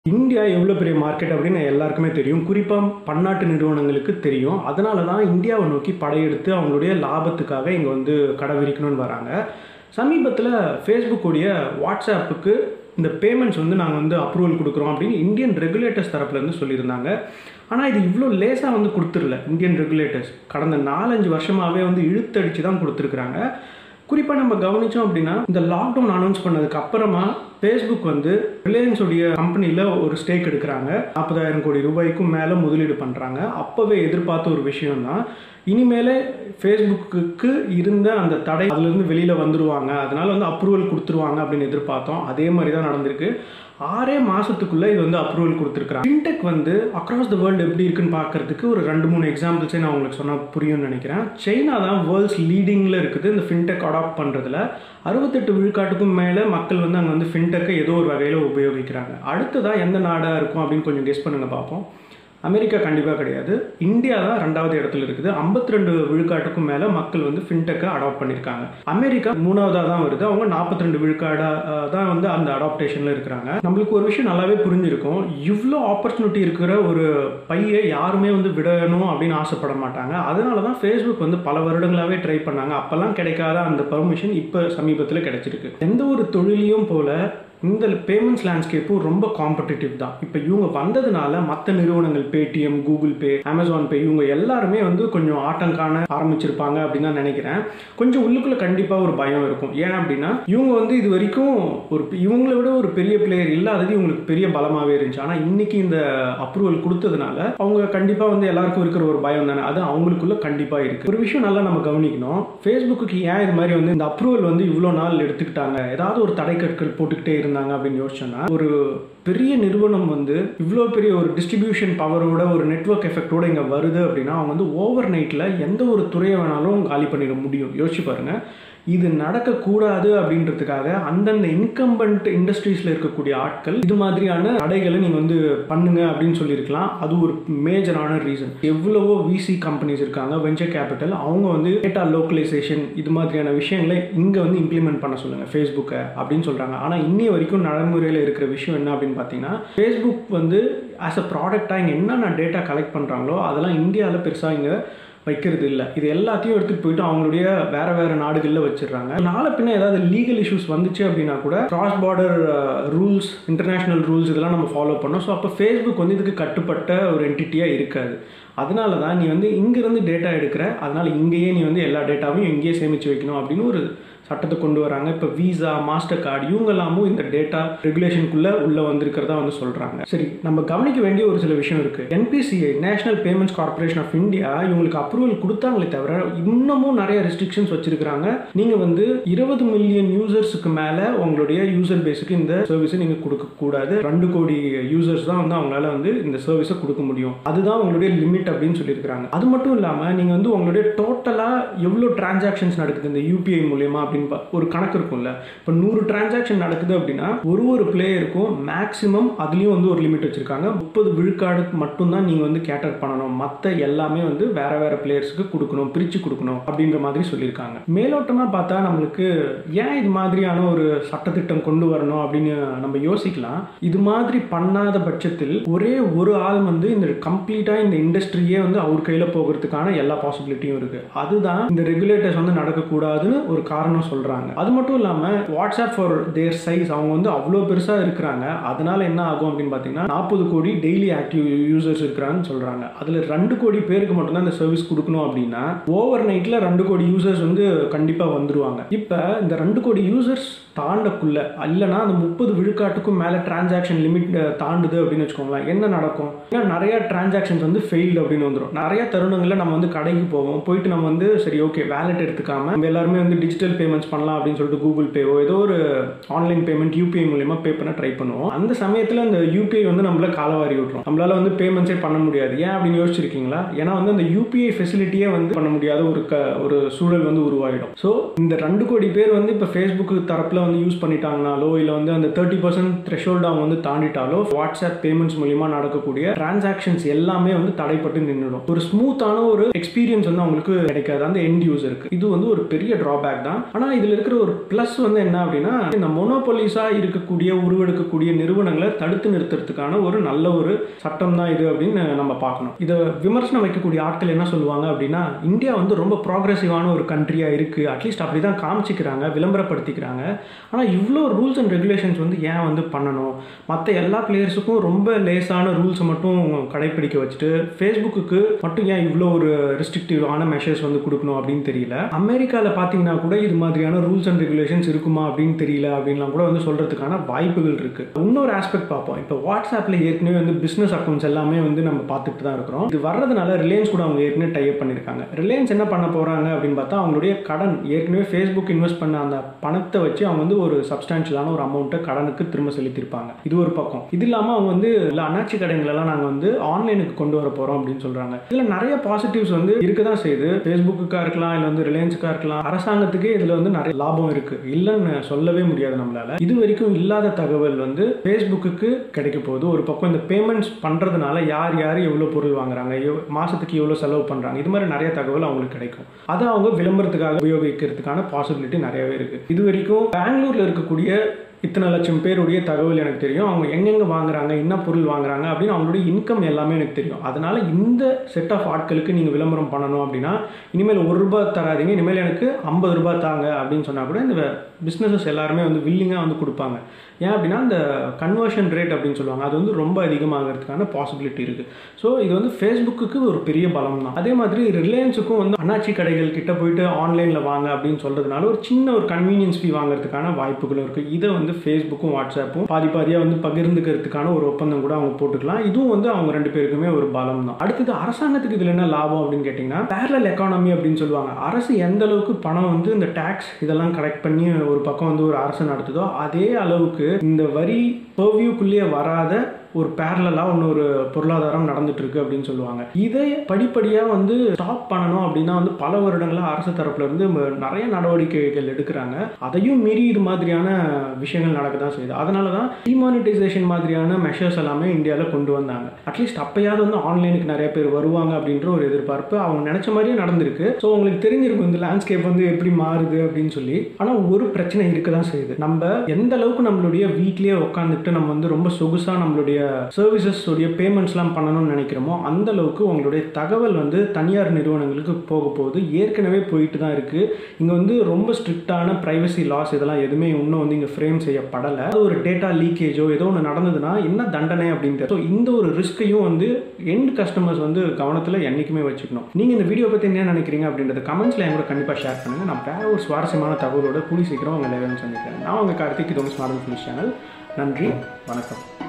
India எவ்வளோ பெரிய market அப்படின்னு எல்லாருக்குமே தெரியும் குறிப்பாக பன்னாட்டு நிறுவனங்களுக்கு தெரியும் அதனால தான் இந்தியாவை நோக்கி படையெடுத்து அவங்களுடைய லாபத்துக்காக இங்கே வந்து கடை விரிக்கணும்னு வராங்க சமீபத்தில் ஃபேஸ்புக்குடைய வாட்ஸ்அப்புக்கு இந்த பேமெண்ட்ஸ் வந்து நாங்கள் வந்து அப்ரூவல் கொடுக்குறோம் அப்படின்னு இந்தியன் ரெகுலேட்டர்ஸ் தரப்புலேருந்து சொல்லியிருந்தாங்க ஆனால் இது இவ்வளோ லேசாக வந்து கொடுத்துடல இந்தியன் ரெகுலேட்டர்ஸ் கடந்த நாலஞ்சு வருஷமாகவே வந்து இழுத்தடிச்சு தான் கொடுத்துருக்குறாங்க குறிப்பாக நம்ம கவனித்தோம் அப்படின்னா இந்த லாக்டவுன் அனௌன்ஸ் பண்ணதுக்கு அப்புறமா ஃபேஸ்புக் வந்து ரிலையன்ஸுடைய கம்பெனியில் ஒரு ஸ்டேக் எடுக்கிறாங்க நாற்பதாயிரம் கோடி ரூபாய்க்கும் மேலே முதலீடு பண்ணுறாங்க அப்போவே எதிர்பார்த்த ஒரு விஷயம் தான் இனிமேல் ஃபேஸ்புக்கு இருந்த அந்த தடை அதுலேருந்து வெளியில் வந்துருவாங்க அதனால வந்து அப்ரூவல் கொடுத்துருவாங்க அப்படின்னு எதிர்பார்த்தோம் அதே மாதிரி தான் நடந்திருக்கு ஆறே மாதத்துக்குள்ளே இது வந்து அப்ரூவல் கொடுத்துருக்குறாங்க ஃபின்டெக் வந்து அக்ராஸ் த வேர்ல்டு எப்படி இருக்குன்னு பார்க்கறதுக்கு ஒரு ரெண்டு மூணு எக்ஸாம்பிள்ஸே நான் உங்களுக்கு சொன்னால் புரியும்னு நினைக்கிறேன் சைனா தான் வேர்ல்ட்ஸ் லீடிங்கில் இருக்குது இந்த ஃபின்டெக் அடாப்ட் பண்ணுறதுல அறுபத்தெட்டு விழுக்காட்டுக்கும் மேலே மக்கள் வந்து அங்கே வந்து ஃபின்டெக்கை ஏதோ ஒரு வகையில் உபயோகிக்கிறாங்க அடுத்ததாக எந்த நாடாக இருக்கும் அப்படின்னு கொஞ்சம் கெஸ் பண்ணுங்க பார்ப்போம் அமெரிக்கா கண்டிப்பாக கிடையாது இந்தியா தான் ரெண்டாவது இடத்துல இருக்குது ஐம்பத்தி ரெண்டு விழுக்காட்டுக்கும் மேலே மக்கள் வந்து ஃபின்டெக்கை அடாப்ட் பண்ணியிருக்காங்க அமெரிக்கா மூணாவதாக தான் வருது அவங்க நாற்பத்தி ரெண்டு விழுக்காடாக தான் வந்து அந்த அடாப்டேஷனில் இருக்கிறாங்க நம்மளுக்கு ஒரு விஷயம் நல்லாவே புரிஞ்சிருக்கும் இவ்வளோ ஆப்பர்ச்சுனிட்டி இருக்கிற ஒரு பையை யாருமே வந்து விடணும் அப்படின்னு ஆசைப்பட மாட்டாங்க அதனால தான் ஃபேஸ்புக் வந்து பல வருடங்களாகவே ட்ரை பண்ணாங்க அப்போல்லாம் கிடைக்காத அந்த பர்மிஷன் இப்போ சமீபத்தில் கிடைச்சிருக்கு எந்த ஒரு தொழிலையும் போல இந்த பேமெண்ட்ஸ் லேண்ட்ஸ்கேப்பும் ரொம்ப காம்படிட்டிவ் தான் இப்போ இவங்க வந்ததுனால மற்ற நிறுவனங்கள் Paytm Google Pay Amazon Pay இவங்க எல்லாருமே வந்து கொஞ்சம் ஆட்டம் காண ஆரம்பிச்சிருப்பாங்க அப்படின்னு தான் நினைக்கிறேன் கொஞ்சம் உள்ளுக்குள்ள கண்டிப்பாக ஒரு பயம் இருக்கும் ஏன் அப்படின்னா இவங்க வந்து இது வரைக்கும் ஒரு இவங்களை விட ஒரு பெரிய பிளேயர் இல்லாதது இவங்களுக்கு பெரிய பலமாகவே இருந்துச்சு ஆனால் இன்னைக்கு இந்த அப்ரூவல் கொடுத்ததுனால அவங்க கண்டிப்பாக வந்து எல்லாருக்கும் இருக்கிற ஒரு பயம் தானே அது அவங்களுக்குள்ள கண்டிப்பாக இருக்கு ஒரு விஷயம் நல்லா நம்ம கவனிக்கணும் ஃபேஸ்புக்கு ஏன் இது மாதிரி வந்து இந்த அப்ரூவல் வந்து இவ்வளோ நாள் எடுத்துக்கிட்டாங்க ஏதாவது ஒரு தடை கற்கள் போட்டுக்கிட்டே இருந்தாங்க அப்படின்னு யோசிச்சோன்னா ஒரு பெரிய நிறுவனம் வந்து இவ்வளோ பெரிய ஒரு டிஸ்ட்ரிபியூஷன் பவரோட ஒரு நெட்ஒர்க் எஃபெக்டோட இங்கே வருது அப்படின்னா அவங்க வந்து ஓவர் நைட்டில் எந்த ஒரு துறையை வேணாலும் காலி பண்ணிட முடியும் யோசிச்சு பாருங்க இது நடக்கக்கூடாது அப்படின்றதுக்காக அந்தந்த இன்கம்பண்ட் இண்டஸ்ட்ரீஸில் இருக்கக்கூடிய ஆட்கள் இது மாதிரியான தடைகளை நீங்கள் வந்து பண்ணுங்க அப்படின்னு சொல்லியிருக்கலாம் அது ஒரு மேஜரான ரீசன் எவ்வளவோ விசி கம்பெனிஸ் இருக்காங்க வெஞ்சர் கேபிட்டல் அவங்க வந்து டேட்டா லோக்கலைசேஷன் இது மாதிரியான விஷயங்களை இங்கே வந்து இம்ப்ளிமெண்ட் பண்ண சொல்லுங்கள் ஃபேஸ்புக்கை அப்படின்னு சொல்கிறாங்க ஆனால் இன்னி வரைக்கும் நடைமுறையில் இருக்கிற விஷயம் என்ன அப்படின்னு பார்த்தீங்கன்னா ஃபேஸ்புக் வந்து ஆஸ் அ ப்ராடக்டாக இங்கே என்னென்ன டேட்டா கலெக்ட் பண்ணுறாங்களோ அதெல்லாம் இந்தியாவில் பெருசாக இங்கே வைக்கிறது இல்லை இது எல்லாத்தையும் எடுத்துகிட்டு போயிட்டு அவங்களுடைய வேற வேற நாடுகளில் வச்சிடுறாங்க நாளை பின்ன ஏதாவது லீகல் இஷ்யூஸ் வந்துச்சு அப்படின்னா கூட cross border rules international rules இதெல்லாம் நம்ம ஃபாலோ பண்ணோம் ஸோ அப்போ ஃபேஸ்புக் வந்து இதுக்கு கட்டுப்பட்ட ஒரு என்டிட்டியாக இருக்காது அதனால தான் நீ வந்து இங்கேருந்து டேட்டா எடுக்கிற அதனால இங்கேயே நீ வந்து எல்லா டேட்டாவையும் இங்கேயே சேமித்து வைக்கணும் அப்படின்னு ஒரு சட்டத்தை கொண்டு வராங்க இப்போ விசா மாஸ்டர் கார்டு இவங்கெல்லாமும் இந்த டேட்டா ரெகுலேஷனுக்குள்ளே உள்ளே வந்திருக்கிறதா வந்து சொல்கிறாங்க சரி நம்ம கவனிக்க வேண்டிய ஒரு சில விஷயம் இருக்குது NPCI National Payments Corporation of India இவங்களுக்கு அப்ரூவல் கொடுத்தாங்களே தவிர இன்னமும் நிறைய ரெஸ்ட்ரிக்ஷன்ஸ் வச்சிருக்கிறாங்க நீங்கள் வந்து இருபது மில்லியன் யூசர்ஸுக்கு மேலே உங்களுடைய யூசர் பேஸுக்கு இந்த சர்வீஸை நீங்கள் கொடுக்கக்கூடாது ரெண்டு கோடி யூசர்ஸ் தான் வந்து அவங்களால வந்து இந்த சர்வீஸை கொடுக்க முடியும் அதுதான் உங்களுடைய லிமிட் அப்படின்னு சொல்லியிருக்கிறாங்க அது மட்டும் இல்லாமல் நீங்கள் வந்து உங்களுடைய டோட்டலாக எவ்வளோ டிரான்சாக்ஷன்ஸ் நடக்குது இந்த யூபிஐ மூலியமா அப்படின்னு ஒரு கணக்கு இருக்கும்ல இப்போ நூறு டிரான்சாக்ஷன் நடக்குது அப்படின்னா ஒரு ஒரு பிளேயருக்கும் மேக்ஸிமம் அதுலேயும் வந்து ஒரு லிமிட் வச்சிருக்காங்க முப்பது விழுக்காடுக்கு மட்டும்தான் நீங்கள் வந்து கேட்டர் பண்ணணும் மற்ற எல்லாமே வந்து வேற வேற பிளேயர்ஸுக்கு கொடுக்கணும் பிரித்து கொடுக்கணும் அப்படின்ற மாதிரி சொல்லியிருக்காங்க மேலோட்டமாக பார்த்தா நம்மளுக்கு ஏன் இது மாதிரியான ஒரு சட்டத்திட்டம் கொண்டு வரணும் அப்படின்னு நம்ம யோசிக்கலாம் இது மாதிரி பண்ணாத பட்சத்தில் ஒரே ஒரு ஆள் வந்து இந்த கம்ப்ளீட்டாக இந்த இண்டஸ்ட்ரியே வந்து அவர் கையில் போகிறதுக்கான எல்லா பாசிபிலிட்டியும் இருக்குது அதுதான் இந்த ரெகுலேட்டர்ஸ் வந்து நடக்கக்கூடாதுன்னு ஒரு காரணம் சொல்கிறாங்க அது மட்டும் இல்லாமல் வாட்ஸ்அப் ஃபார் தேர் சைஸ் அவங்க வந்து அவ்வளோ பெருசாக இருக்கிறாங்க அதனால என்ன ஆகும் அப்படின்னு பார்த்தீங்கன்னா நாற்பது கோடி டெய்லி ஆக்டிவ் யூசர்ஸ் இருக்கிறாங்கன்னு சொல்கிறாங்க அதில் ரெண்டு கோடி பேருக்கு மட்டும்தான் இந்த சர்வீஸ் கொடுக்கணும் அப்படின்னா ஓவர் நைட்டில் ரெண்டு கோடி யூசர்ஸ் வந்து கண்டிப்பாக வந்துருவாங்க இப்போ இந்த ரெண்டு கோடி யூசர்ஸ் தாண்டக்குள்ள இல்லைனா அந்த முப்பது விழுக்காட்டுக்கும் மேலே டிரான்சாக்ஷன் லிமிட் தாண்டுது அப்படின்னு வச்சுக்கோங்களேன் என்ன நடக்கும் ஏன்னா நிறைய டிரான்சாக்ஷன்ஸ் வந்து ஃபெயில்டு அப்படின்னு வந்துடும் நிறைய தருணங்களில் நம்ம வந்து கடைக்கு போவோம் போயிட்டு நம்ம வந்து சரி ஓகே வேலெட் எடுத்துக்காம நம்ம எல்லாருமே வந்து டிஜிட்டல் பேமெண்ட்ஸ் பண்ணலாம் அப்படின்னு சொல்லிட்டு கூகுள் பேவோ ஏதோ ஒரு ஆன்லைன் பேமெண்ட் யூபிஐ மூலியமா பே பண்ண ட்ரை பண்ணுவோம் அந்த சமயத்தில் அந்த யூபிஐ வந்து நம்மள காலவாரி விட்டுரும் நம்மளால வந்து பேமெண்ட்ஸே பண்ண முடியாது ஏன் அப்படின்னு யோசிச்சிருக்கீங்களா ஏன்னா வந்து அந்த யூபிஐ ஃபெசிலிட்டியே வந்து பண்ண முடியாத ஒரு க ஒரு சூழல் வந்து உருவாயிடும் ஸோ இந்த ரெண்டு கோடி பேர் வந்து இப்போ ஃபேஸ்புக்கு தரப்பில் மெத்தடை வந்து யூஸ் பண்ணிட்டாங்கனாலோ இல்லை வந்து அந்த தேர்ட்டி பர்சன்ட் த்ரெஷோல்டு அவங்க வந்து தாண்டிட்டாலோ வாட்ஸ்அப் பேமெண்ட்ஸ் மூலியமா நடக்கக்கூடிய டிரான்சாக்ஷன்ஸ் எல்லாமே வந்து தடைப்பட்டு நின்றுடும் ஒரு ஸ்மூத்தான ஒரு எக்ஸ்பீரியன்ஸ் வந்து அவங்களுக்கு கிடைக்காது அந்த எண்ட் யூசருக்கு இது வந்து ஒரு பெரிய ட்ராபேக் தான் ஆனால் இதில் இருக்கிற ஒரு ப்ளஸ் வந்து என்ன அப்படின்னா இந்த மொனோபொலிஸாக இருக்கக்கூடிய உருவெடுக்கக்கூடிய நிறுவனங்களை தடுத்து நிறுத்துறதுக்கான ஒரு நல்ல ஒரு சட்டம் தான் இது அப்படின்னு நம்ம பார்க்கணும் இதை விமர்சனம் வைக்கக்கூடிய ஆட்கள் என்ன சொல்லுவாங்க அப்படின்னா இந்தியா வந்து ரொம்ப ப்ராக்ரெசிவான ஒரு கண்ட்ரியாக இருக்குது அட்லீஸ்ட் அப்படி தான் காமிச்சிக்கிறாங்க விளம்பரப்படுத்திக்கிறாங்க ஆனால் இவ்வளோ ரூல்ஸ் அண்ட் ரெகுலேஷன்ஸ் வந்து ஏன் வந்து பண்ணணும் மற்ற எல்லா பிளேயர்ஸுக்கும் ரொம்ப லேசான ரூல்ஸை மட்டும் கடைப்பிடிக்க வச்சுட்டு ஃபேஸ்புக்கு மட்டும் ஏன் இவ்வளோ ஒரு ரெஸ்ட்ரிக்டிவான மெஷர்ஸ் வந்து கொடுக்கணும் அப்படின்னு தெரியல அமெரிக்காவில் பார்த்தீங்கன்னா கூட இது மாதிரியான ரூல்ஸ் அண்ட் ரெகுலேஷன்ஸ் இருக்குமா அப்படின்னு தெரியல அப்படின்லாம் கூட வந்து சொல்கிறதுக்கான வாய்ப்புகள் இருக்குது இன்னொரு ஆஸ்பெக்ட் பார்ப்போம் இப்போ வாட்ஸ்அப்பில் ஏற்கனவே வந்து பிஸ்னஸ் அக்கௌண்ட்ஸ் எல்லாமே வந்து நம்ம பார்த்துட்டு தான் இருக்கிறோம் இது வர்றதுனால ரிலையன்ஸ் கூட அவங்க ஏற்கனவே டைப் பண்ணியிருக்காங்க ரிலையன்ஸ் என்ன பண்ண போகிறாங்க அப்படின்னு பார்த்தா அவங்களுடைய கடன் ஏற்கனவே ஃபேஸ்புக் இன்வெஸ்ட் பண்ண அந்த பணத்தை வச்சு அவங்க வந்து ஒரு சப்ஸ்டான்ஷியலான ஒரு அமௌண்ட்டை கடனுக்கு திரும்ப செலுத்தியிருப்பாங்க இது ஒரு பக்கம் இது இல்லாமல் அவங்க வந்து இல்லை அண்ணாச்சி கடைங்களெல்லாம் நாங்கள் வந்து ஆன்லைனுக்கு கொண்டு வர போகிறோம் அப்படின்னு சொல்கிறாங்க இதில் நிறைய பாசிட்டிவ்ஸ் வந்து இருக்க தான் செய்யுது ஃபேஸ்புக்குக்காக இருக்கலாம் இல்லை வந்து ரிலையன்ஸுக்காக இருக்கலாம் அரசாங்கத்துக்கே இதில் வந்து நிறைய லாபம் இருக்குது இல்லைன்னு சொல்லவே முடியாது நம்மளால இது வரைக்கும் இல்லாத தகவல் வந்து ஃபேஸ்புக்கு கிடைக்க போகுது ஒரு பக்கம் இந்த பேமெண்ட்ஸ் பண்ணுறதுனால யார் யார் எவ்வளோ பொருள் வாங்குறாங்க எவ்- மாசத்துக்கு எவ்வளோ செலவு பண்ணுறாங்க இது மாதிரி நிறைய தகவல் அவங்களுக்கு கிடைக்கும் அதை அவங்க விளம்பரத்துக்காக உபயோகிக்கிறதுக்கான பாசிபிலிட்டி நிறையவே இருக்குது இது வரைக்கும் பெங்களூரில் இருக்கக்கூடிய இத்தனை லட்சம் பேருடைய தகவல் எனக்கு தெரியும் அவங்க எங்கெங்கே வாங்குறாங்க என்ன பொருள் வாங்குறாங்க அப்படின்னு அவங்களுடைய இன்கம் எல்லாமே எனக்கு தெரியும் அதனால இந்த செட் ஆஃப் ஆட்களுக்கு நீங்கள் விளம்பரம் பண்ணணும் அப்படின்னா இனிமேல் ஒரு ரூபாய் தராதீங்க இனிமேல் எனக்கு ஐம்பது ரூபாய் தாங்க அப்படின்னு சொன்னால் கூட இந்த பிஸ்னஸஸ் எல்லாருமே வந்து வில்லிங்காக வந்து கொடுப்பாங்க ஏன் அப்படின்னா இந்த கன்வர்ஷன் ரேட் அப்படின்னு சொல்லுவாங்க அது வந்து ரொம்ப அதிகமாகிறதுக்கான பாசிபிலிட்டி இருக்குது ஸோ இது வந்து ஃபேஸ்புக்கு ஒரு பெரிய பலம் தான் அதே மாதிரி ரிலையன்ஸுக்கும் வந்து அண்ணாச்சி கடைகள் கிட்ட போயிட்டு ஆன்லைனில் வாங்க அப்படின்னு சொல்கிறதுனால ஒரு சின்ன ஒரு கன்வீனியன்ஸ் ஃபீ வாங்குறதுக்கான வாய்ப்புகளும் இருக்குது இதை வந்து ஃபேஸ்புக்கும் வாட்ஸ்அப்பும் பாதி பாதியாக வந்து பகிர்ந்துக்கிறதுக்கான ஒரு ஒப்பந்தம் கூட அவங்க போட்டுக்கலாம் இதுவும் வந்து அவங்க ரெண்டு பேருக்குமே ஒரு பலம் தான் அடுத்தது அரசாங்கத்துக்கு இதில் என்ன லாபம் அப்படின்னு கேட்டிங்கன்னா பேரலல் எக்கானமி அப்படின்னு சொல்லுவாங்க அரசு எந்த அளவுக்கு பணம் வந்து இந்த டேக்ஸ் இதெல்லாம் கலெக்ட் பண்ணி ஒரு பக்கம் வந்து ஒரு அரசு நடத்துதோ அதே அளவுக்கு இந்த வரி பர்வியூக்குள்ளேயே வராத ஒரு பேரலாக இன்னொரு பொருளாதாரம் நடந்துட்டு இருக்கு அப்படின்னு சொல்லுவாங்க இதை படிப்படியாக வந்து ஸ்டாப் பண்ணணும் அப்படின்னா வந்து பல வருடங்களாக அரசு தரப்புல இருந்து ம- நிறைய நடவடிக்கைகள் எடுக்கிறாங்க அதையும் மீறி இது மாதிரியான விஷயங்கள் நடக்க தான் செய்யுது அதனால தான் டிமானிட்டைசேஷன் மாதிரியான மெஷர்ஸ் எல்லாமே இந்தியாவில் கொண்டு வந்தாங்க அட்லீஸ்ட் அப்பயாவது வந்து ஆன்லைனுக்கு நிறைய பேர் வருவாங்க அப்படின்ற ஒரு எதிர்பார்ப்பு அவங்க நினைச்ச மாதிரியே நடந்திருக்கு ஸோ உங்களுக்கு தெரிஞ்சிருக்கும் இந்த லேண்ட்ஸ்கேப் வந்து எப்படி மாறுது அப்படின்னு சொல்லி ஆனால் ஒரு பிரச்சனை இருக்க தான் செய்யுது நம்ம எந்த அளவுக்கு நம்மளுடைய வீட்லயே உட்காந்துட்டு நம்ம வந்து ரொம்ப சொகுசா நம்மளுடைய சர்வீசஸ் உடைய பேமெண்ட்ஸ்லாம் பண்ணணும்னு நினைக்கிறோமோ அந்த அளவுக்கு உங்களுடைய தகவல் வந்து தனியார் நிறுவனங்களுக்கு போக போகுது ஏற்கனவே போயிட்டு தான் இருக்கு இங்க வந்து ரொம்ப ஸ்ட்ரிக்டான பிரைவசி லாஸ் இதெல்லாம் எதுவுமே இன்னும் வந்து இங்க ஃப்ரேம் செய்யப்படலை அது ஒரு டேட்டா லீக்கேஜோ ஏதோ ஒன்று நடந்ததுன்னா என்ன தண்டனை அப்படின்ட்டு ஸோ இந்த ஒரு ரிஸ்கையும் வந்து எண்ட் கஸ்டமர்ஸ் வந்து கவனத்தில் என்றைக்குமே வச்சுக்கணும் நீங்கள் இந்த வீடியோ பற்றி என்ன நினைக்கிறீங்க அப்படின்றத கமெண்ட்ஸில் என் கூட கண்டிப்பாக ஷேர் பண்ணுங்கள் நான் வேற ஒரு சுவாரஸ்யமான தகவலோட கூடி சீக்கிரம் உங்களை எல்லாரும் சந்திக்கிறேன் நான் உங்கள் கார்த்திக் இது உங்கள் ஸ்மார்ட் சேனல் நன்றி வணக்கம்